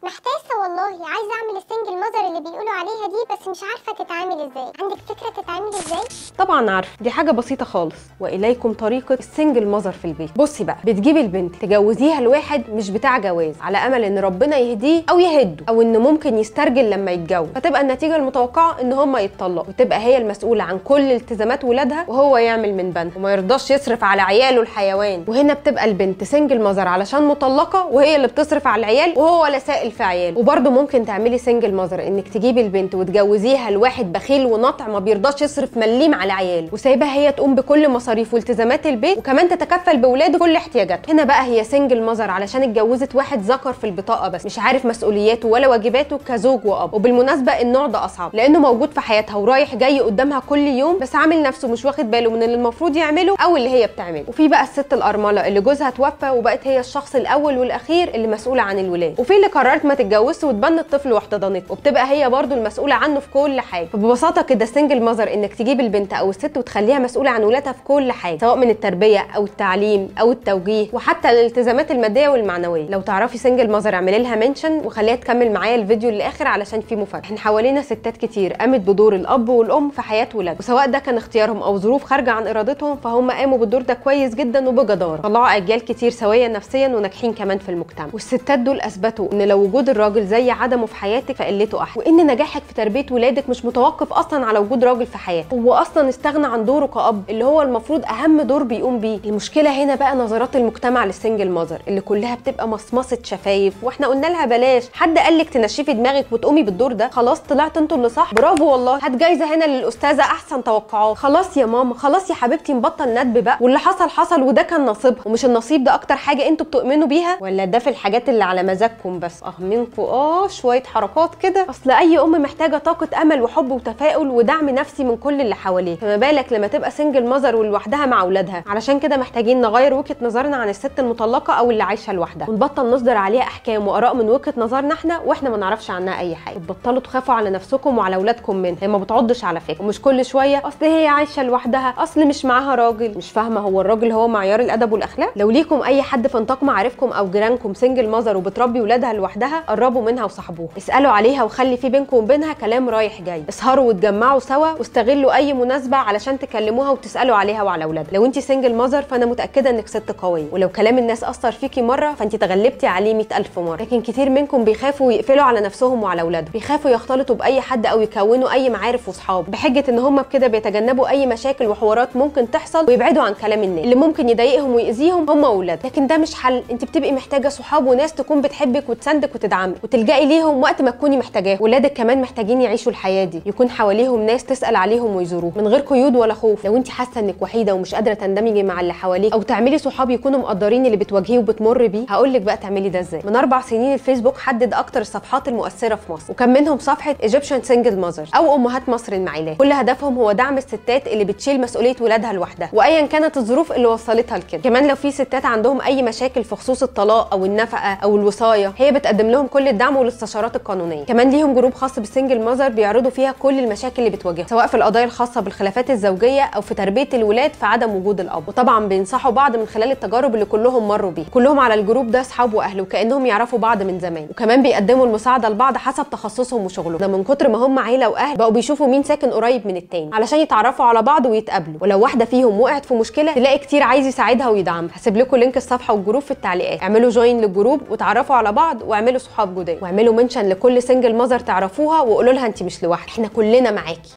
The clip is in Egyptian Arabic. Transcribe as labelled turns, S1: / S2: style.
S1: محتاسه والله عايزه اعمل السنجل ماذر اللي بيقولوا عليها دي بس مش عارفه تتعمل ازاي عندك فكره تتعمل ازاي
S2: طبعا عارفه دي حاجه بسيطه خالص واليكم طريقه السنجل ماذر في البيت بصي بقى بتجيبي البنت تجوزيها لواحد مش بتاع جواز على امل ان ربنا يهديه او يهده او ان ممكن يسترجل لما يتجوز فتبقى النتيجه المتوقعه ان هما يتطلقوا وتبقى هي المسؤوله عن كل التزامات ولادها وهو يعمل من بنها وما يرضاش يصرف على عياله الحيوان وهنا بتبقى البنت سنجل ماذر علشان مطلقه وهي اللي بتصرف على العيال وهو ولا سائل في عياله وبرده ممكن تعملي سنجل ماذر انك تجيبي البنت وتجوزيها لواحد بخيل ونطع ما بيرضاش يصرف مليم على عياله وسايبها هي تقوم بكل مصاريف والتزامات البيت وكمان تتكفل باولاده كل احتياجاتهم هنا بقى هي سنجل ماذر علشان اتجوزت واحد ذكر في البطاقه بس مش عارف مسؤولياته ولا واجباته كزوج واب وبالمناسبه النوع ده اصعب لانه موجود في حياتها ورايح جاي قدامها كل يوم بس عامل نفسه مش واخد باله من اللي المفروض يعمله او اللي هي بتعمله وفي بقى الست الارمله اللي جوزها توفى وبقت هي الشخص الاول والاخير اللي مسؤوله عن الولاد وفي اللي قررت ما تتجوزش وتبني الطفل واحتضنته وبتبقى هي برضو المسؤوله عنه في كل حاجه فببساطه كده سنجل ماذر انك تجيب البنت او الست وتخليها مسؤوله عن ولادها في كل حاجه سواء من التربيه او التعليم او التوجيه وحتى الالتزامات الماديه والمعنويه لو تعرفي سنجل ماذر اعملي لها منشن وخليها تكمل معايا الفيديو للاخر علشان فيه مفاجاه احنا حوالينا ستات كتير قامت بدور الاب والام في حياه ولادهم وسواء ده كان اختيارهم او ظروف خارجه عن ارادتهم فهم قاموا بالدور ده كويس جدا وبجداره طلعوا اجيال كتير سويه نفسيا وناجحين كمان في المجتمع والستات دول اثبتوا ان لو وجود الراجل زي عدمه في حياتك فقلته احسن وان نجاحك في تربيه ولادك مش متوقف اصلا على وجود راجل في حياتك هو اصلا استغنى عن دوره كاب اللي هو المفروض اهم دور بيقوم بيه المشكله هنا بقى نظرات المجتمع للسنجل ماذر اللي كلها بتبقى مصمصه شفايف واحنا قلنا لها بلاش حد قال لك تنشفي دماغك وتقومي بالدور ده خلاص طلعت انتوا اللي صح برافو والله هات جايزه هنا للاستاذه احسن توقعات خلاص يا ماما خلاص يا حبيبتي نبطل ندب بقى واللي حصل حصل وده كان نصيبها ومش النصيب ده اكتر حاجه انتوا بتؤمنوا بيها ولا ده في الحاجات اللي على مزاجكم بس اه منكم اه شويه حركات كده اصل اي ام محتاجه طاقه امل وحب وتفاؤل ودعم نفسي من كل اللي حواليه فما بالك لما تبقى سنجل ماذر ولوحدها مع اولادها علشان كده محتاجين نغير وجهه نظرنا عن الست المطلقه او اللي عايشه لوحدها ونبطل نصدر عليها احكام واراء من وجهه نظرنا احنا واحنا ما نعرفش عنها اي حاجه تبطلوا تخافوا على نفسكم وعلى اولادكم منها هي ما بتعضش على فكره ومش كل شويه اصل هي عايشه لوحدها اصل مش معاها راجل مش فاهمه هو الراجل هو معيار الادب والاخلاق لو ليكم اي حد في نطاق معارفكم او جيرانكم سنجل ماذر وبتربي ولادها لوحدها قربوا منها وصاحبوها اسالوا عليها وخلي في بينكم وبينها كلام رايح جاي اسهروا واتجمعوا سوا واستغلوا اي مناسبه علشان تكلموها وتسالوا عليها وعلى اولادها لو انت سنجل ماذر فانا متاكده انك ست قويه ولو كلام الناس اثر فيكي مره فانت تغلبتي عليه 100000 مره لكن كتير منكم بيخافوا يقفلوا على نفسهم وعلى اولادهم بيخافوا يختلطوا باي حد او يكونوا اي معارف واصحاب بحجه ان هم بكده بيتجنبوا اي مشاكل وحوارات ممكن تحصل ويبعدوا عن كلام الناس اللي ممكن يضايقهم ويأذيهم هم واولاد لكن ده مش حل انت بتبقي محتاجه صحاب وناس تكون بتحبك وتساندك وتدعمك وتلجئي ليهم وقت ما تكوني محتاجاهم ولادك كمان محتاجين يعيشوا الحياه دي يكون حواليهم ناس تسال عليهم ويزوروه من غير قيود ولا خوف لو انت حاسه انك وحيده ومش قادره تندمجي مع اللي حواليك او تعملي صحاب يكونوا مقدرين اللي بتواجهيه وبتمر بيه هقول لك بقى تعملي ده ازاي من اربع سنين الفيسبوك حدد اكتر الصفحات المؤثره في مصر وكان منهم صفحه ايجيبشن سنجل ماذر او امهات مصر المعيلات كل هدفهم هو دعم الستات اللي بتشيل مسؤوليه ولادها لوحدها وايا كانت الظروف اللي وصلتها لكده كمان لو في ستات عندهم اي مشاكل في خصوص الطلاق او النفقه او الوصايه هي بتقدم لهم كل الدعم والاستشارات القانونيه كمان ليهم جروب خاص بالسنجل ماذر بيعرضوا فيها كل المشاكل اللي بتواجهها سواء في القضايا الخاصه بالخلافات الزوجيه او في تربيه الولاد في عدم وجود الاب وطبعا بينصحوا بعض من خلال التجارب اللي كلهم مروا بيها كلهم على الجروب ده اصحاب واهل وكانهم يعرفوا بعض من زمان وكمان بيقدموا المساعده لبعض حسب تخصصهم وشغلهم ده من كتر ما هم عيله واهل بقوا بيشوفوا مين ساكن قريب من التاني علشان يتعرفوا على بعض ويتقابلوا ولو واحده فيهم وقعت في مشكله تلاقي كتير عايز يساعدها ويدعمها هسيب لكم لينك الصفحه والجروب في التعليقات اعملوا جوين للجروب وتعرفوا على بعض واعملوا صحاب جداد واعملوا منشن لكل سنجل ماذر تعرفوها وقولوا لها انت مش لوحدك احنا كلنا معاكي